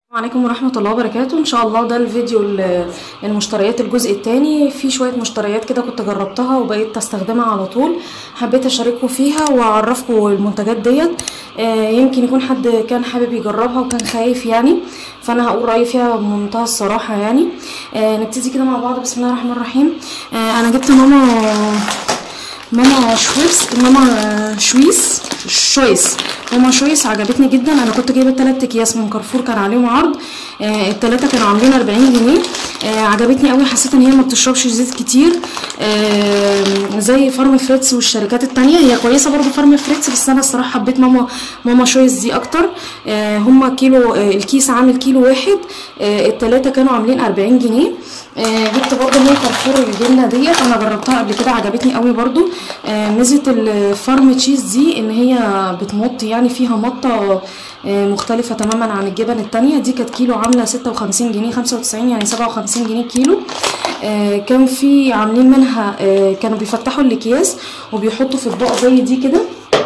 عليكم ورحمة الله وبركاته ان شاء الله ده الفيديو ال- المشتريات الجزء الثاني في شوية مشتريات كده كنت جربتها وبقيت استخدمها على طول حبيت اشارككم فيها واعرفكم المنتجات ديت آه، يمكن يكون حد كان حابب يجربها وكان خايف يعني فانا هقول رأيي فيها بمنتهى الصراحة يعني آه، نبتدي كده مع بعض بسم الله الرحمن الرحيم آه، انا جبت ماما ماما شويس ماما شويس شويس ماما شويس عجبتني جدا انا كنت جايبه ثلاث اكياس من كارفور كان عليهم عرض آه الثلاثه كانوا عاملين 40 جنيه آه عجبتني قوي حسيت ان هي ما بتشربش زيت كتير آه زي فارم فريتز والشركات التانية هي كويسه برضو فارم فريتز بس انا الصراحه حبيت ماما ماما شويس دي اكتر آه هما كيلو آه الكيس عامل كيلو واحد آه الثلاثه كانوا عاملين 40 جنيه آه جبت برضو من كارفور الجبنه ديت انا جربتها قبل كده عجبتني قوي برضو آه ميزه الفارم تشيز دي ان هي بتمط يعني فيها مطه آه مختلفه تماما عن الجبن التانية دي كانت كيلو عامله 56 جنيه 95 يعني 57 جنيه كيلو آه كان في عاملين منها آه كانوا بيفتحوا الاكياس وبيحطوا في اطباق زي دي كده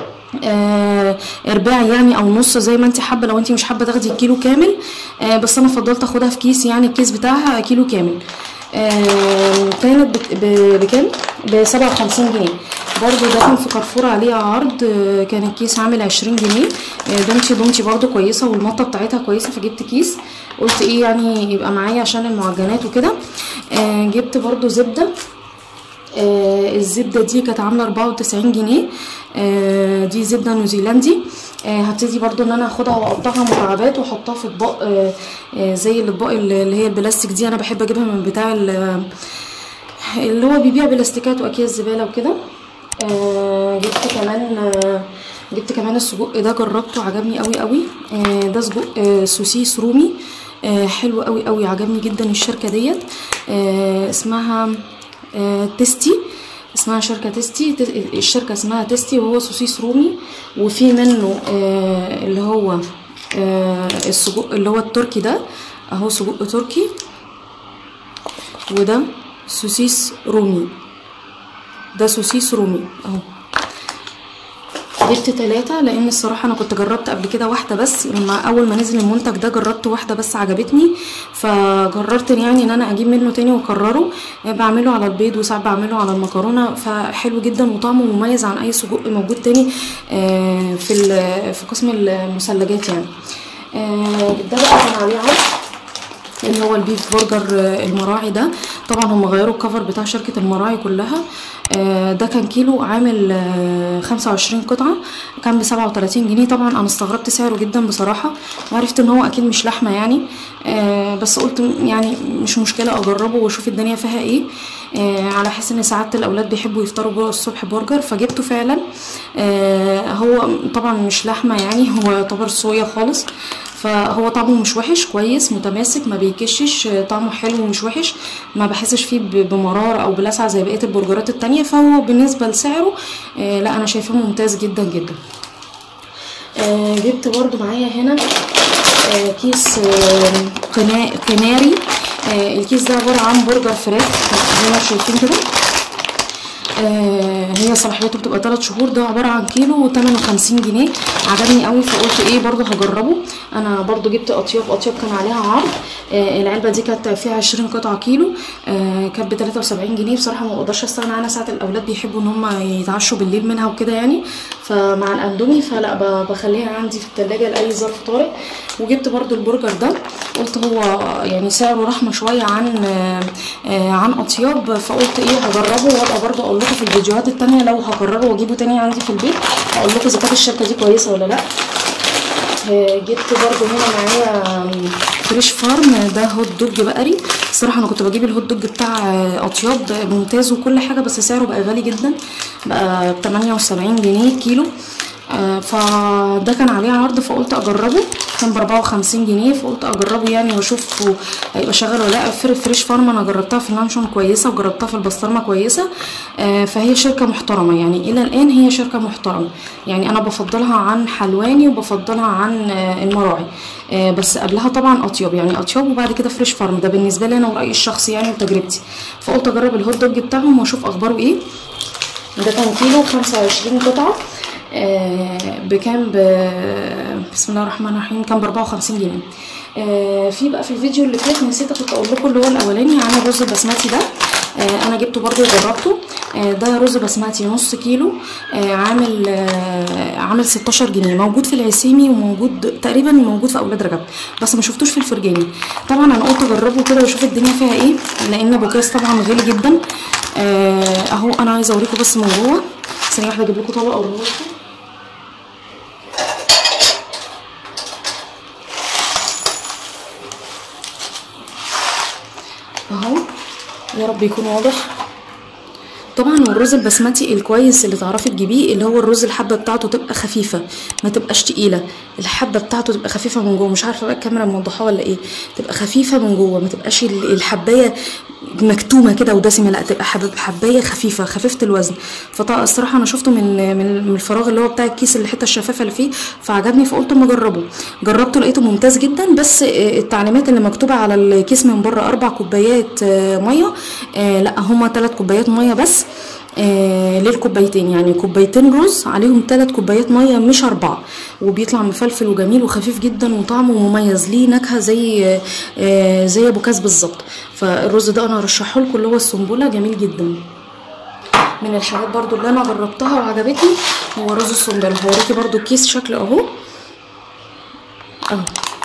آه ارباع يعني او نص زي ما انت حابه لو انت مش حابه تاخدي الكيلو كامل آه بس انا فضلت اخدها في كيس يعني الكيس بتاعها كيلو كامل آه كانت بت- ب- بكام ب 57 جنيه برضو ده كان في كارفور عليه عرض آه كان الكيس عامل 20 جنيه آه دومتي دومتي برضو كويسه والمطه بتاعتها كويسه فجبت كيس قلت ايه يعني يبقى معايا عشان المعجنات وكده آه جبت برضو زبده آه الزبده دي كانت عامله 94 جنيه آه دي زبده نيوزيلندي آه هبتدي برضو ان انا اخدها واقطعها مكعبات واحطها في اطباق آه آه زي الاطباق اللي هي البلاستيك دي انا بحب اجيبها من بتاع ال- اللي هو بيبيع بلاستيكات واكياس زباله وكده آه جبت كمان آه جبت كمان السجق ده جربته عجبني قوي قوي آه ده سجق آه سوسيس رومي آه حلو قوي قوي عجبني جدا الشركه ديت آه اسمها آه تيستي اسمها شركة تيستي تس- الشركة اسمها تيستي وهو سوسيس رومي وفي منه آه اللي هو آه السجق اللي هو التركي ده اهو سجق تركي وده سوسيس رومي ده سوسيس رومي اهو جبت ثلاثة لان الصراحة انا كنت جربت قبل كده واحدة بس لما اول ما نزل المنتج ده جربت واحدة بس عجبتني فجررت يعني ان انا اجيب منه تاني واكرره آه، بعمله على البيض وساعات بعمله على المكرونة فحلو جدا وطعمه مميز عن اي سجق موجود تاني آه، في ال- في قسم المثلجات يعني آه، ده بقى كان عليه عرض اللي هو البيف برجر آه، المراعي ده طبعا هم غيروا الكفر بتاع شركة المراعي كلها آه، ده كان كيلو عامل آه، 25 قطعة كان ب 37 جنيه طبعا انا استغربت سعره جدا بصراحة وعرفت ان هو اكيد مش لحمة يعني آه، بس قلت م- يعني مش مشكلة اجربه واشوف الدنيا فيها ايه آه، على حس ان ساعات الاولاد بيحبوا يفطروا بقى الصبح برجر فجبته فعلا آه، هو طبعا مش لحمة يعني هو يعتبر صويا خالص فهو طعمه مش وحش كويس متماسك ما بيكشش آه، طعمه حلو ومش وحش ما بحسش فيه ب- بمرار او بلسعه زي بقيه البرجرات التانية فهو بالنسبه لسعره آه، لا انا شايفاه ممتاز جدا جدا آه، جبت برضو معايا هنا آه، كيس آه، قنا- قناري آه، الكيس ده عباره عن برجر فراخ زي ما شايفين كده آه هي صلاحيته بتبقى 3 شهور ده عباره عن كيلو وثمنه 50 جنيه عجبني قوي فقلت ايه برضو هجربه انا برضو جبت اطياب اطياب كان عليها عرض آه العلبه دي كانت فيها 20 قطعه كيلو آه كانت ب 73 جنيه بصراحه ما بقدرش استغنى عنها ساعه الاولاد بيحبوا ان هم يتعشوا بالليل منها وكده يعني فمع الاندومي فلا ب- بخليها عندي في الثلاجه لاي ظرف طارئ وجبت برضو البرجر ده قلت هو يعني سعره رحمه شويه عن آه آه عن اطياب فقلت ايه هجربه وابقى برضو اقول لكم في الفيديوهات التانية لو هكرره واجيبه تاني عندي في البيت هقول لكم اذا كانت الشركه دي كويسه ولا لا آه، جبت برضو هنا معايا فريش فارم ده هوت دوج بقري الصراحه انا كنت بجيب الهوت دوج بتاع آه، اطياب ده ممتاز وكل حاجه بس سعره بقى غالي جدا بقى ب 78 جنيه كيلو آه، فده كان عليه عرض فقلت اجربه كان ب 54 جنيه فقلت اجربه يعني واشوف هيبقى شغال ولا لا فر- فريش فارم انا جربتها في اللانشون كويسه وجربتها في البسطرمه كويسه آه، فهي شركه محترمه يعني الى الان هي شركه محترمه يعني انا بفضلها عن حلواني وبفضلها عن آه، المراعي آه، بس قبلها طبعا اطياب يعني اطياب وبعد كده فريش فارم ده بالنسبه لي انا ورايي الشخصي يعني وتجربتي فقلت اجرب الهوت دوج بتاعهم واشوف اخباره ايه ده كان كيلو 25 قطعه آه بكام ب بسم الله الرحمن الرحيم كان ب 54 جنيه آه في بقى في الفيديو اللي فات نسيت كنت اقول لكم اللي هو الاولاني عن الرز البسمتي ده آه انا جبته برضو وجربته آه ده رز بسمتي نص كيلو آه عامل آه عامل 16 جنيه موجود في العسيمي وموجود تقريبا موجود في اولاد رجب بس ما شفتوش في الفرجاني طبعا انا قلت اجربه كده واشوف الدنيا فيها ايه لان بوكاس طبعا غالي جدا آه اهو انا عايزه اوريكم بس من جوه ثانيه واحده اجيب لكم طبق اوريكم اهو يا رب يكون واضح طبعا الرز البسمتي الكويس اللي تعرفي تجيبيه اللي هو الرز الحبه بتاعته تبقى خفيفه ما تبقاش تقيله الحبه بتاعته تبقى خفيفه من جوه مش عارفه بقى الكاميرا موضحاه ولا ايه تبقى خفيفه من جوه ما تبقاش الحبايه مكتومه كده ودسمه لا تبقى حبايه حبايه خفيفه خفيفه الوزن فطبعا الصراحه انا شفته من من الفراغ اللي هو بتاع الكيس اللي الحته الشفافه اللي فيه فعجبني فقلت اما اجربه جربته لقيته ممتاز جدا بس التعليمات اللي مكتوبه على الكيس من بره اربع كوبايات ميه لا هما ثلاث كوبايات ميه بس آه للكوبايتين يعني كوبايتين رز عليهم ثلاث كوبايات ميه مش اربعه وبيطلع مفلفل وجميل وخفيف جدا وطعمه مميز ليه نكهه زي آه زي ابو كاس بالظبط فالرز ده انا ارشحه لكم اللي هو السنبله جميل جدا من الحاجات برضو اللي انا جربتها وعجبتني هو رز السنبله هوريكي برضو الكيس شكله اهو اهو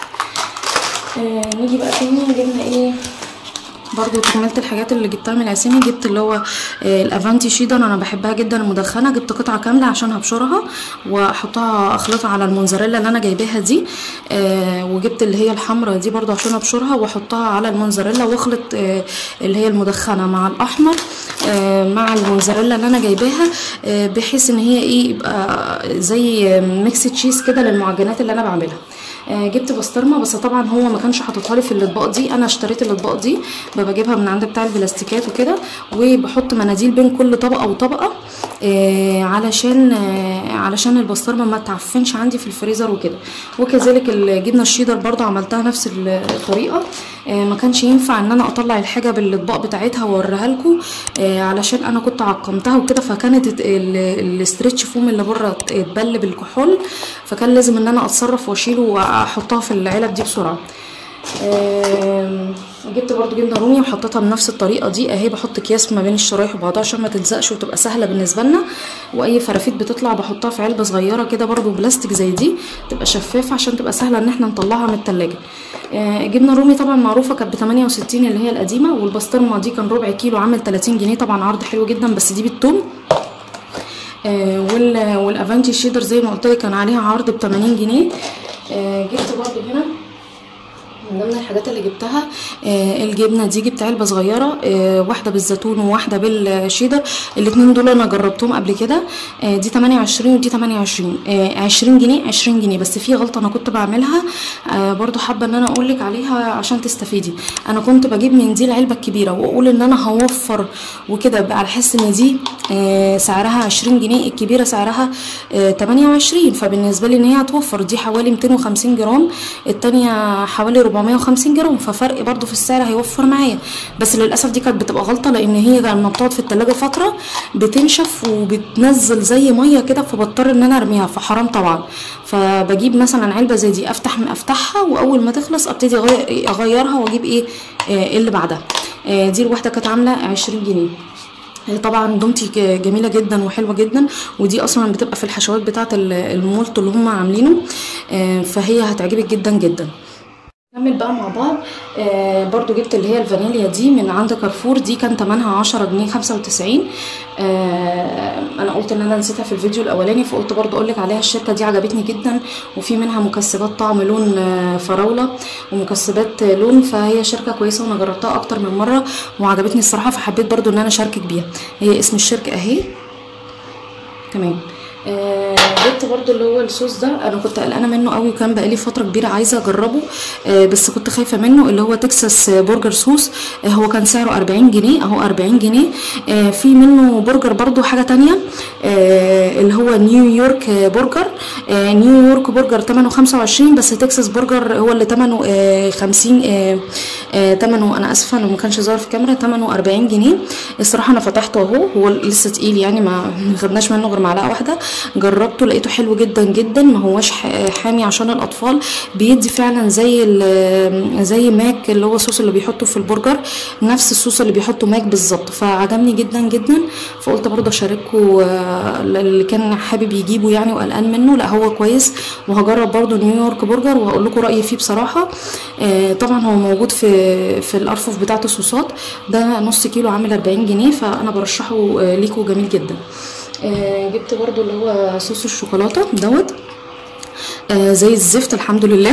آه نيجي بقى تاني جبنا ايه برضو كملت الحاجات اللي جبتها من العسيمي جبت اللي هو الافانتي شيدر انا بحبها جدا المدخنه جبت قطعه كامله عشان هبشرها واحطها اخلطها على المونزاريلا اللي انا جايباها دي آه وجبت اللي هي الحمراء دي برضو عشان ابشرها واحطها على المونزاريلا واخلط آه اللي هي المدخنه مع الاحمر آه مع المونزاريلا اللي انا جايباها بحيث ان هي ايه يبقى زي ميكس تشيز كده للمعجنات اللي انا بعملها جبت بسطرمه بس طبعا هو ما كانش حاططها لي في الاطباق دي انا اشتريت الاطباق دي بجيبها من عند بتاع البلاستيكات وكده وبحط مناديل بين كل طبقه وطبقه آه علشان آه علشان البسطرمه ما تعفنش عندي في الفريزر وكده وكذلك الجبنه الشيدر برضو عملتها نفس الطريقه آه ما كانش ينفع ان انا اطلع الحاجه بالاطباق بتاعتها واوريها لكم علشان انا كنت عقمتها وكده فكانت الاسترتش فوم اللي بره اتبل بالكحول فكان لازم ان انا اتصرف واشيله واحطها في العلب دي بسرعه جبت برضو جبنه رومي وحطيتها بنفس الطريقه دي اهي بحط اكياس ما بين الشرايح وبعضها عشان ما تلزقش وتبقى سهله بالنسبه لنا واي فرافيت بتطلع بحطها في علبه صغيره كده برضو بلاستيك زي دي تبقى شفافه عشان تبقى سهله ان احنا نطلعها من التلاجة آه جبنه رومي طبعا معروفه كانت ب 68 اللي هي القديمه والبسطرمه دي كان ربع كيلو عامل 30 جنيه طبعا عرض حلو جدا بس دي بالثوم آه والافانتي شيدر زي ما قلت لك كان عليها عرض ب 80 جنيه آه جبت برضو هنا من ضمن الحاجات اللي جبتها آه الجبنه دي جبت علبه صغيره آه واحده بالزيتون وواحده بالشيدر الاثنين دول انا جربتهم قبل كده آه دي 28 ودي 28 آه 20 جنيه 20 جنيه بس في غلطه انا كنت بعملها آه برضو حابه ان انا اقول لك عليها عشان تستفيدي انا كنت بجيب من دي العلبه الكبيره واقول ان انا هوفر وكده على حس ان دي آه سعرها 20 جنيه الكبيره سعرها آه 28 فبالنسبه لي ان هي هتوفر دي حوالي 250 جرام الثانيه حوالي 450 جرام ففرق برضو في السعر هيوفر معايا بس للاسف دي كانت بتبقى غلطه لان هي لما بتقعد في التلاجة فتره بتنشف وبتنزل زي ميه كده فبضطر ان انا ارميها فحرام طبعا فبجيب مثلا علبه زي دي افتح افتحها واول ما تخلص ابتدي اغيرها واجيب ايه آه اللي بعدها آه دي الواحده كانت عامله 20 جنيه طبعا دومتي جميله جدا وحلوه جدا ودي اصلا بتبقى في الحشوات بتاعه المولت اللي هم عاملينه آه فهي هتعجبك جدا جدا نكمل بقى مع بعض آه برضو جبت اللي هي الفانيليا دي من عند كارفور دي كان تمنها عشرة جنيه خمسة وتسعين آه انا قلت ان انا نسيتها في الفيديو الاولاني فقلت برضو اقولك عليها الشركة دي عجبتني جدا وفي منها مكسبات طعم لون آه فراولة ومكسبات لون فهي شركة كويسة وانا جربتها اكتر من مرة وعجبتني الصراحة فحبيت برضو ان انا اشاركك بيها هي اسم الشركة اهي تمام آه جبت برضو اللي هو الصوص ده انا كنت قلقانه منه قوي وكان بقالي فتره كبيره عايزه اجربه آه بس كنت خايفه منه اللي هو تكساس برجر صوص آه هو كان سعره 40 جنيه اهو 40 جنيه آه في منه برجر برضو حاجه تانية آه اللي هو نيويورك برجر آه نيويورك برجر ثمنه 25 بس تكساس برجر هو اللي ثمنه آه 50 آه آه ثمنه انا اسفه لو ما كانش ظاهر في الكاميرا ثمنه 40 جنيه الصراحه انا فتحته اهو هو لسه تقيل يعني ما خدناش منه غير معلقه واحده جربته لقيته حلو جدا جدا ما هوش ح- حامي عشان الاطفال بيدي فعلا زي ال- زي ماك اللي هو الصوص اللي بيحطه في البرجر نفس الصوص اللي بيحطه ماك بالظبط فعجبني جدا جدا فقلت برضه اشاركه آه، اللي كان حابب يجيبه يعني وقلقان منه لا هو كويس وهجرب برضه نيويورك برجر وهقول لكم رايي فيه بصراحه آه، طبعا هو موجود في في الارفف بتاعه الصوصات ده نص كيلو عامل 40 جنيه فانا برشحه آه، ليكوا جميل جدا آه، جبت برضو اللي هو صوص الشوكولاته دوت آه، زي الزفت الحمد لله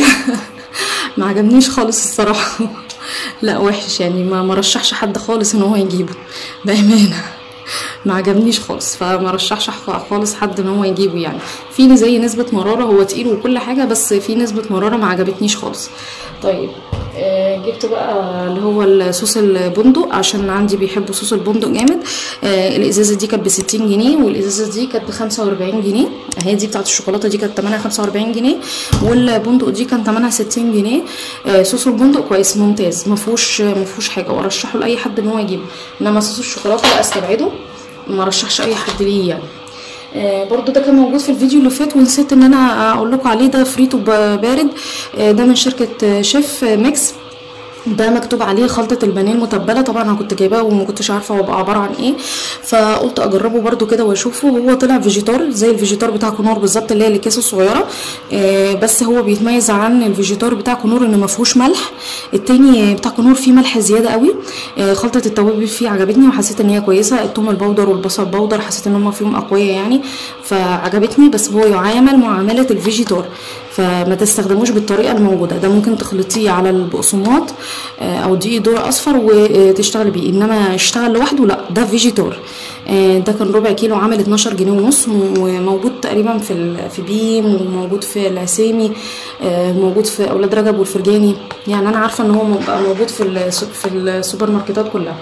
ما عجبنيش خالص الصراحه لا وحش يعني ما مرشحش حد خالص ان هو يجيبه بامانه ما عجبنيش خالص فما رشحش خالص حد ان هو يجيبه يعني في زي نسبه مراره هو تقيل وكل حاجه بس في نسبه مراره ما عجبتنيش خالص طيب آه، جبت بقى اللي هو الصوص البندق عشان عندي بيحبوا صوص البندق جامد آه، الازازه دي كانت ب 60 جنيه والازازه دي كانت ب 45 جنيه اهي دي بتاعت الشوكولاته دي كانت ثمنها 45 جنيه والبندق دي كان ثمنها 60 جنيه آه، صوص البندق كويس ممتاز ما فيهوش ما فيهوش حاجه وارشحه لاي حد ان هو يجيبه انما صوص الشوكولاته لا استبعده ما رشحش اي حد ليه يعني آه، برضو ده كان موجود في الفيديو اللي فات ونسيت ان انا اقول لكم عليه ده فريتو ب- بارد آه، ده من شركه آه، شيف آه، ميكس ده مكتوب عليه خلطة البانيه المتبلة طبعا انا كنت جايباه وما كنتش عارفة هو بقى عبارة عن ايه فقلت اجربه برضو كده واشوفه هو طلع فيجيتار زي الفيجيتار بتاع كونور بالظبط اللي هي الاكياس الصغيرة آه بس هو بيتميز عن الفيجيتار بتاع كونور ان ما فيهوش ملح التاني بتاع كونور فيه ملح زيادة قوي آه خلطة التوابل فيه عجبتني وحسيت ان هي كويسة الثوم البودر والبصل البودر حسيت ان هم فيهم اقوياء يعني فعجبتني بس هو يعامل معاملة الفيجيتار فما تستخدموش بالطريقه الموجوده ده ممكن تخلطيه على البقسماط آه، او دقيق ذره اصفر وتشتغلي بيه انما يشتغل لوحده لا ده فيجيتور آه، ده كان ربع كيلو عامل 12 جنيه ونص وموجود تقريبا في ال- في بيم وموجود في العسيمي آه، موجود في اولاد رجب والفرجاني يعني انا عارفه ان هو بقى موجود في الس- في السوبر ماركتات كلها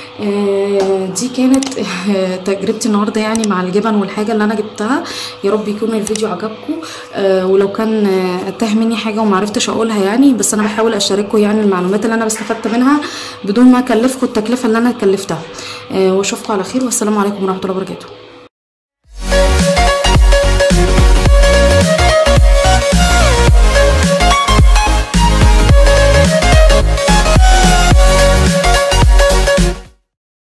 آه، دي كانت آه، تجربتي النهارده يعني مع الجبن والحاجه اللي انا جبتها يا رب يكون الفيديو عجبكم آه، ولو كان آه، تاه مني حاجه وما عرفتش اقولها يعني بس انا بحاول اشارككم يعني المعلومات اللي انا استفدت منها بدون ما اكلفكم التكلفه اللي انا كلفتها آه، واشوفكم على خير والسلام عليكم ورحمه الله وبركاته